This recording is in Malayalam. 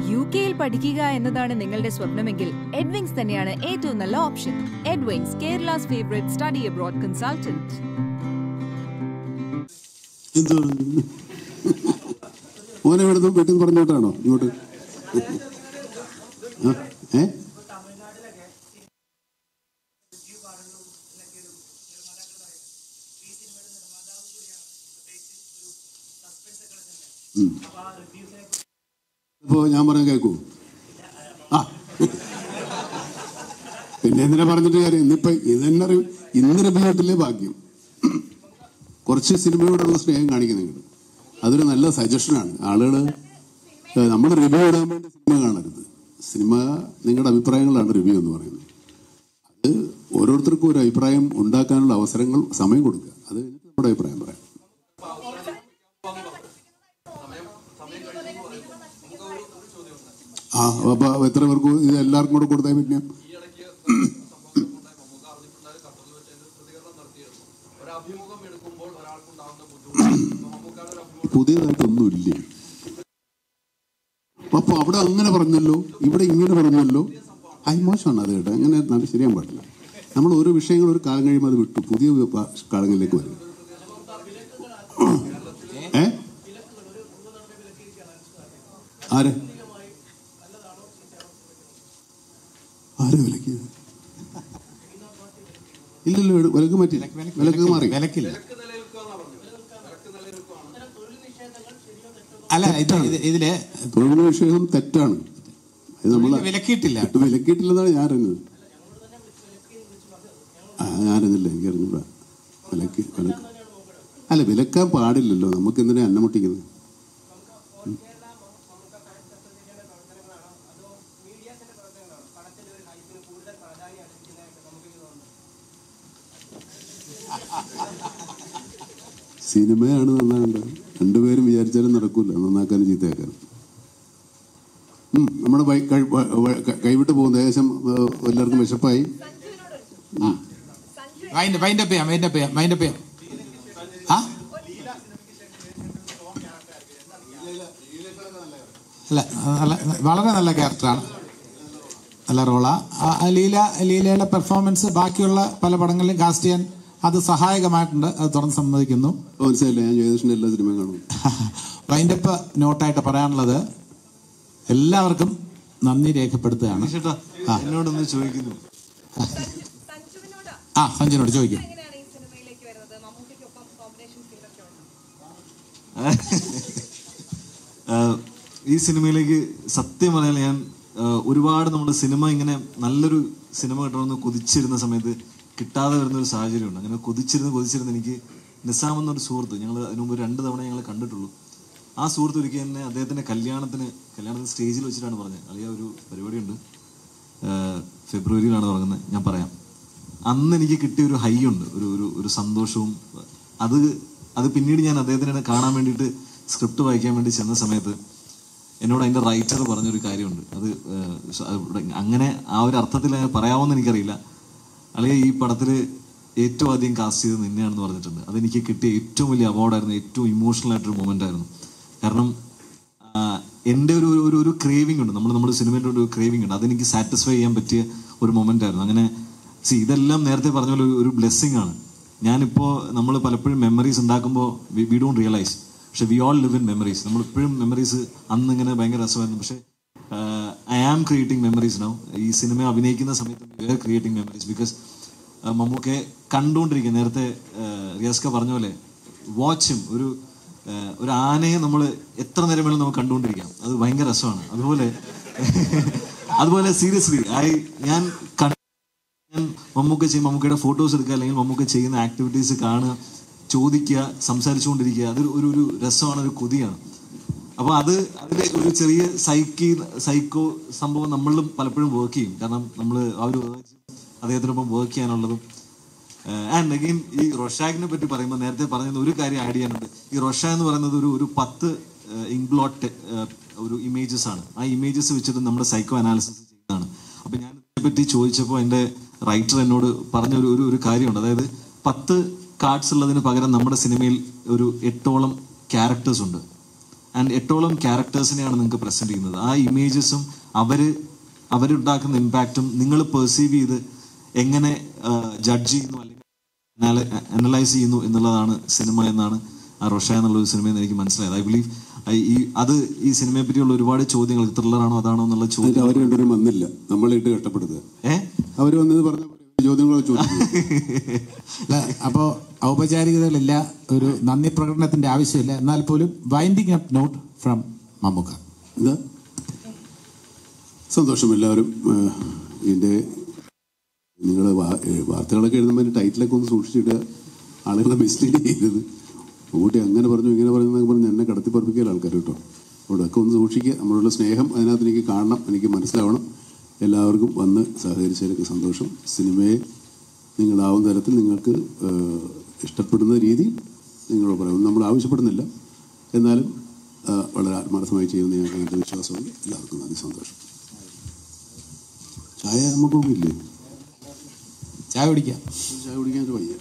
യു കെയിൽ പഠിക്കുക എന്നതാണ് നിങ്ങളുടെ സ്വപ്നമെങ്കിൽ എഡ്വിങ്സ് തന്നെയാണ് ഏറ്റവും നല്ല option Edwings Kerala's favourite study abroad consultant എന്തോ മോനെ ഇവിടുന്ന് വീട്ടിൽ നിന്ന് പറഞ്ഞോട്ടാണോ ഇങ്ങോട്ട് ആ, ഏ ഉം. ഇപ്പോ ഞാൻ പറഞ്ഞ കേക്കൂ ആ പിന്നെ എന്തിനാ പറഞ്ഞിട്ട് കാര്യം ഇന്നിപ്പോ ഇതെന്നെ അറിയും ഇന്ന് റിവ്യൂട്ടില്ലേ ഭാഗ്യം കുറച്ച് സിനിമയോടുള്ള സ്നേഹം കാണിക്കുന്നുണ്ട് അതൊരു നല്ല സജഷനാണ് ആളുകൾ നമ്മൾ റിവ്യൂ ഇടാൻ വേണ്ടി സിനിമ കാണരുത് സിനിമ നിങ്ങളുടെ അഭിപ്രായങ്ങളാണ് റിവ്യൂ എന്ന് പറയുന്നത് അത് ഓരോരുത്തർക്കും ഒരു അഭിപ്രായം ഉണ്ടാക്കാനുള്ള അവസരങ്ങൾ സമയം കൊടുക്കുക അത് കഴിഞ്ഞിട്ട് നമ്മുടെ അഭിപ്രായം പറയാം ആ അപ്പൊ എത്ര പേർക്ക് ഇത് എല്ലാവർക്കും കൂടെ കൊടുത്താൽ പിന്നെ പുതിയതായിട്ടൊന്നുമില്ല അപ്പൊ അവിടെ അങ്ങനെ പറഞ്ഞല്ലോ ഇവിടെ ഇങ്ങനെ പറഞ്ഞല്ലോ അത് മോശമാണ് അത് കേട്ടോ അങ്ങനെ അത് ശരിയാൻ പാടില്ല നമ്മൾ ഓരോ വിഷയങ്ങൾ ഒരു കാലം കഴിയുമ്പോൾ അത് വിട്ടു പുതിയ പ- കാലങ്ങളിലേക്ക് വരും ഏ ആര് ആര് വിലക്കിയത് ഇല്ലല്ലോ എടു- വിലക്ക് മാറ്റി വിലക്ക് മാറി വിലക്കില്ല അല്ല ഇത് ഇത് ഇതില് തൊഴിൽ വിഷയം തെറ്റാണ് ഇത് നമ്മൾ വിലക്കിയിട്ടില്ല വിലക്കിയിട്ടില്ലെന്നാണ് ഞാൻ അറിഞ്ഞത് ആ ഞാനറിഞ്ഞില്ല എനിക്കറിഞ്ഞില്ല വിലക്ക് വിലക്ക് അല്ല വിലക്കാൻ പാടില്ലല്ലോ നമുക്ക് എന്തിനാ അന്നം മുട്ടിക്കുന്നത് സിനിമയാണ് നന്നാകേണ്ടത് രണ്ടുപേരും വിചാരിച്ചാലും നടക്കൂല നന്നാക്കാനും ചീത്തയാക്കാനും ഉം, നമ്മുടെ വൈ- കഴി- വ- വ- ക- കൈവിട്ട് പോകുന്ന ഏകദേശം ഏഹ്, എല്ലാവർക്കും വിശപ്പായി വൈൻഡ് വൈൻഡപ്പ് ചെയ്യാം വൈൻഡപ്പ് ചെയ്യാം വൈൻഡപ്പ് ചെയ്യാം ആ അല്ല നല്ല വളരെ നല്ല ക്യാരക്ടറാണ് നല്ല റോളാ ആ, ആ ലീല ലീലയുടെ പെർഫോമൻസ് ബാക്കിയുള്ള പല പടങ്ങളിലും കാസ്റ്റ് ചെയ്യാൻ അത് സഹായകമായിട്ടുണ്ട് അത് തുറന്ന് സമ്മതിക്കുന്നു മനസ്സിലായില്ല ഞാൻ ജയകൃഷ്ണൻ എല്ലാ സിനിമയും കാണും വൈൻഡപ്പ് നോട്ടായിട്ട് പറയാനുള്ളത് എല്ലാവർക്കും നന്ദി രേഖപ്പെടുത്തുകയാണ് ചേട്ടാ ആ. എന്നോടൊന്ന് ചോദിക്കുന്നു ആ സഞ്ജുനോട് ചോദിക്കും ആഹ് ഈ സിനിമയിലേക്ക് സത്യം പറയാൻ ഞാൻ ആഹ് ഒരുപാട് നമ്മുടെ സിനിമ ഇങ്ങനെ നല്ലൊരു സിനിമ കിട്ടണമെന്ന് കൊതിച്ചിരുന്ന സമയത്ത് കിട്ടാതെ വരുന്ന ഒരു സാഹചര്യമുണ്ട് അങ്ങനെ കൊതിച്ചിരുന്ന് കൊതിച്ചിരുന്ന് എനിക്ക് നിസാം എന്നൊരു സുഹൃത്ത് ഞങ്ങൾ അതിനു മുമ്പ് രണ്ട് തവണ ഞങ്ങൾ കണ്ടിട്ടുള്ളൂ ആ സുഹൃത്ത് ഒരിക്കൽ എന്നെ അദ്ദേഹത്തിന്റെ കല്യാണത്തിന് കല്യാണത്തിന് സ്റ്റേജിൽ വെച്ചിട്ടാണ് പറഞ്ഞത് അളിയ ഒരു പരിപാടിയുണ്ട് ആഹ് ഫെബ്രുവരിയിലാണ് തുടങ്ങുന്നത് ഞാൻ പറയാം അന്ന് എനിക്ക് കിട്ടിയ ഒരു ഹൈ ഉണ്ട് ഒരു ഒരു ഒരു സന്തോഷവും അത് അത് പിന്നീട് ഞാൻ അദ്ദേഹത്തിനെ കാണാൻ വേണ്ടിയിട്ട് സ്ക്രിപ്റ്റ് വായിക്കാൻ വേണ്ടി ചെന്ന സമയത്ത് എന്നോട് അതിന്റെ റൈറ്റർ പറഞ്ഞൊരു കാര്യമുണ്ട് അത് ഏഹ്, സ- അത് ഇവിടെ അങ്ങനെ ആ ഒരു അർത്ഥത്തിൽ ഞാൻ പറയാമെന്ന് എനിക്കറിയില്ല അല്ലെങ്കിൽ ഈ പടത്തിൽ ഏറ്റവും ആദ്യം കാസ്റ്റ് ചെയ്തത് നിന്നെയാണെന്ന് പറഞ്ഞിട്ടുണ്ട് അതെനിക്ക് കിട്ടിയ ഏറ്റവും വലിയ അവാർഡായിരുന്നു ഏറ്റവും ഇമോഷണൽ ആയിട്ടൊരു മൊമെന്റ് ആയിരുന്നു കാരണം ആ, എൻ്റെ ഒരു ഒരു- ഒരു ഒരു ക്രേവിംഗ് ഉണ്ട് നമ്മൾ നമ്മുടെ സിനിമയുടെ ഒരു ക്രേവിംഗ് ഉണ്ട് അതെനിക്ക് സാറ്റിസ്ഫൈ ചെയ്യാൻ പറ്റിയ ഒരു മൊമെന്റ് ആയിരുന്നു അങ്ങനെ സി ഇതെല്ലാം നേരത്തെ പറഞ്ഞ പോലെ ഒരു- ഒരു ബ്ലെസ്സിങ് ആണ് ഞാനിപ്പോൾ നമ്മൾ പലപ്പോഴും മെമ്മറീസ് ഉണ്ടാക്കുമ്പോൾ വി ഡോണ്ട് റിയലൈസ് പക്ഷെ we all live in memories നമ്മൾ ഇപ്പോഴും മെമ്മറീസ് അന്ന് ഇങ്ങനെ ഭയങ്കര രസമായിരുന്നു പക്ഷെ I am creating memories now ഈ സിനിമ അഭിനയിക്കുന്ന സമയത്ത് we are creating memories because മമ്മൂക്കെ കണ്ടുകൊണ്ടിരിക്കുക നേരത്തെ റിയാസ്ക പറഞ്ഞ പോലെ വാച്ചും ഒരു ഏഹ് ഒരു ആനയെ നമ്മൾ എത്ര നേരം വേണം നമുക്ക് കണ്ടുകൊണ്ടിരിക്കാം അത് ഭയങ്കര രസമാണ് അതുപോലെ അതുപോലെ സീരിയസ്ലി ഐ ഞാൻ കണ്ട- ഞാൻ മമ്മൂക്ക ചെയ്യും മമ്മൂക്കയുടെ ഫോട്ടോസ് എടുക്കുക അല്ലെങ്കിൽ മമ്മൂക്ക ചെയ്യുന്ന ആക്ടിവിറ്റീസ് കാണുക ചോദിക്കുക സംസാരിച്ചുകൊണ്ടിരിക്കുക അതൊരു ഒരു ഒരു രസമാണ് ഒരു കൊതിയാണ് അപ്പൊ അത് അതിലെ ഒരു ചെറിയ സൈക്കി സൈക്കോ സംഭവം നമ്മളിലും പലപ്പോഴും വർക്ക് ചെയ്യും കാരണം നമ്മൾ ആ ഒരു urge അദ്ദേഹത്തിനൊപ്പം വർക്ക് ചെയ്യാനുള്ളതും ആൻഡ് അഗെയിൻ ഈ റൊഷാഗിനെ പറ്റി പറയുമ്പോൾ നേരത്തെ പറഞ്ഞത് ഒരു കാര്യം ആഡ് ചെയ്യാനുണ്ട് ഈ റൊഷ എന്ന് പറയുന്നത് ഒരു ഒരു പത്ത് ഇംഗ്ലോട്ട് ഒരു ഇമേജസ് ആണ് ആ ഇമേജസ് വെച്ചിട്ട് നമ്മുടെ സൈക്കോ അനാലിസിസ് ചെയ്യുന്നതാണ് അപ്പൊ ഞാൻ ഇതിനെപ്പറ്റി ചോദിച്ചപ്പോൾ എൻ്റെ റൈറ്റർ എന്നോട് പറഞ്ഞ ഒരു ഒരു- ഒരു കാര്യമുണ്ട് അതായത് പത്ത് കാർഡ്സ് ഉള്ളതിന് പകരം നമ്മുടെ സിനിമയിൽ ഒരു എട്ടോളം ക്യാരക്ടേഴ്സ് ഉണ്ട് ആൻഡ് എട്ടോളം ക്യാരക്ടേഴ്സിനെയാണ് നിങ്ങൾക്ക് പ്രസന്റ് ചെയ്യുന്നത് ആ ഇമേജസും അവര് അവരുണ്ടാക്കുന്ന ഇമ്പാക്റ്റും നിങ്ങൾ പെർസീവ് ചെയ്ത് എങ്ങനെ ജഡ്ജ് ചെയ്യുന്നു അല്ലെങ്കിൽ അനലൈസ് ചെയ്യുന്നു എന്നുള്ളതാണ് സിനിമ എന്നാണ് ആ റൊഷ എന്നുള്ള ഒരു സിനിമയിൽ നിന്ന് എനിക്ക് മനസ്സിലായത് ഐ ബിലീവ് ഈ അത് ഈ സിനിമയെ പറ്റിയുള്ള ഒരുപാട് ചോദ്യങ്ങൾ ത്രില്ലറാണോ അതാണോ എന്നുള്ള എന്നിട്ട് ചോദ്യം അവർ രണ്ടുപേരും വന്നില്ല നമ്മളിട്ട് കഷ്ടപ്പെടുത്തുക ഏ അവർ വന്നത് പറഞ്ഞ ചോദ്യങ്ങളോ ചോദിച്ചു അല്ല, അപ്പോ ഔപചാരികതകളില്ല ഒരു നന്ദി പ്രകടനത്തിന്റെ ആവശ്യമില്ല എന്നാൽ പോലും winding up note from Mammukka എന്താ സന്തോഷം എല്ലാവരും ഏഹ്, ഇതിന്റെ നിങ്ങൾ വാർത്തകളൊക്കെ എഴുതുമ്പോൾ ടൈറ്റിലൊക്കെ ഒന്ന് സൂക്ഷിച്ചിട്ട് ആളുകളെ മിസ്ലീഡ് ചെയ്യരുത് കൂട്ടി അങ്ങനെ പറഞ്ഞു ഇങ്ങനെ പറഞ്ഞു എന്നൊക്കെ പറഞ്ഞ് എന്നെ കടത്തി പറപ്പിക്കുക ആൾക്കാർ കേട്ടോ അവിടെയൊക്കെ ഒന്ന് സൂക്ഷിക്കുക നമ്മളുള്ള സ്നേഹം അതിനകത്ത് എനിക്ക് കാണണം എനിക്ക് മനസ്സിലാവണം എല്ലാവർക്കും വന്ന് സഹകരിച്ചതിലൊക്കെ സന്തോഷം സിനിമയെ നിങ്ങളാവുന്ന തരത്തിൽ നിങ്ങൾക്ക് ഏഹ്, ഇഷ്ടപ്പെടുന്ന രീതിയിൽ നിങ്ങൾ പറയും നമ്മൾ ആവശ്യപ്പെടുന്നില്ല എന്നാലും ഏഹ്, വളരെ ആത്മാർത്ഥമായി ചെയ്യുന്ന ഞങ്ങൾക്ക് അങ്ങനത്തെ വിശ്വാസമുണ്ട് എല്ലാവർക്കും നന്ദി സന്തോഷം ചായ നമുക്കൊന്നും ഇല്ലേ ചായ കുടിക്കാം ചായ കുടിക്കാൻ ഒരു വയ്യ